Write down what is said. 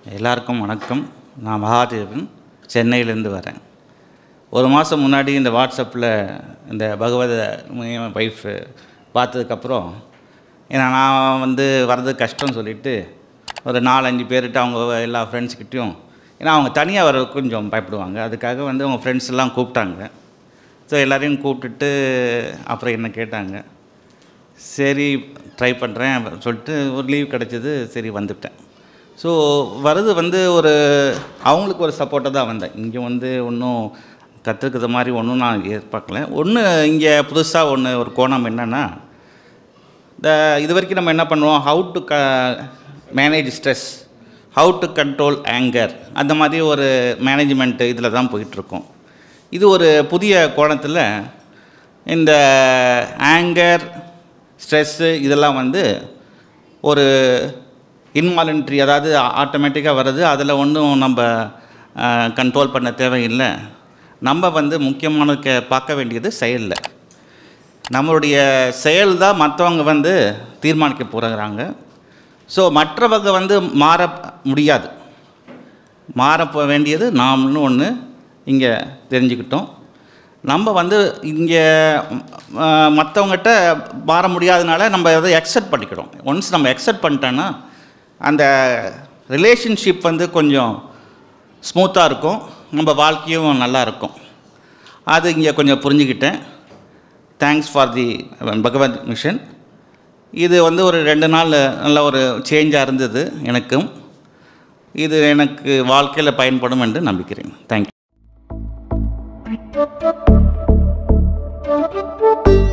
எல்லாருக்கும் வணக்கம் நான் மகாதேவன் சென்னையிலேருந்து வரேன் ஒரு மாதம் முன்னாடி இந்த வாட்ஸ்அப்பில் இந்த பகவத ஒய்ஃப் பார்த்ததுக்கப்புறம் ஏன்னா நான் வந்து வர்றது கஷ்டம் சொல்லிட்டு ஒரு நாலஞ்சு பேர்கிட்ட அவங்க எல்லா ஃப்ரெண்ட்ஸ்கிட்டையும் ஏன்னா அவங்க தனியாக வர கொஞ்சம் பயப்படுவாங்க அதுக்காக வந்து அவங்க ஃப்ரெண்ட்ஸ் எல்லாம் கூப்பிட்டாங்க ஸோ எல்லோரையும் கூப்பிட்டுட்டு அப்புறம் என்ன கேட்டாங்க சரி ட்ரை பண்ணுறேன் சொல்லிட்டு ஒரு லீவ் கிடச்சிது சரி வந்துட்டேன் ஸோ வரது வந்து ஒரு அவங்களுக்கு ஒரு சப்போர்ட்டாக தான் வந்தேன் இங்கே வந்து ஒன்றும் கற்றுக்கிறது மாதிரி ஒன்றும் நான் எதிர்பார்க்கல ஒன்று இங்கே புதுசாக ஒன்று ஒரு கோணம் என்னென்னா இந்த இது வரைக்கும் நம்ம என்ன பண்ணுவோம் ஹவு டு க manage stress how to control anger அந்த மாதிரி ஒரு மேனேஜ்மெண்ட் இதில் தான் போயிட்டுருக்கோம் இது ஒரு புதிய கோணத்தில் இந்த ஆங்கர் ஸ்ட்ரெஸ்ஸு இதெல்லாம் வந்து ஒரு இன்வாலண்ட்ரி அதாவது ஆட்டோமேட்டிக்காக வர்றது அதில் ஒன்றும் நம்ம கண்ட்ரோல் பண்ண தேவையில்லை நம்ம வந்து முக்கியமான கே பார்க்க வேண்டியது செயலில் நம்மளுடைய செயல் தான் மற்றவங்க வந்து தீர்மானிக்க போகிறாங்க ஸோ மற்றவங்க வந்து மாற முடியாது மாறப்போ வேண்டியது நாம்னு ஒன்று இங்கே தெரிஞ்சுக்கிட்டோம் நம்ம வந்து இங்கே மற்றவங்ககிட்ட மாற முடியாதனால நம்ம அதை அக்செப்ட் பண்ணிக்கிறோம் ஒன்ஸ் நம்ம அக்செப்ட் பண்ணிட்டோன்னா அந்த ரிலேஷன்ஷிப் வந்து கொஞ்சம் ஸ்மூத்தாக இருக்கும் நம்ம வாழ்க்கையும் நல்லா இருக்கும் அது இங்கே கொஞ்சம் புரிஞ்சுக்கிட்டேன் thanks for the Bhagwat mission இது வந்து ஒரு ரெண்டு நாள் நல்ல ஒரு சேஞ்சாக இருந்தது எனக்கும் இது எனக்கு வாழ்க்கையில் பயன்படும் என்று நம்பிக்கிறேன் தேங்க்யூ Thank you.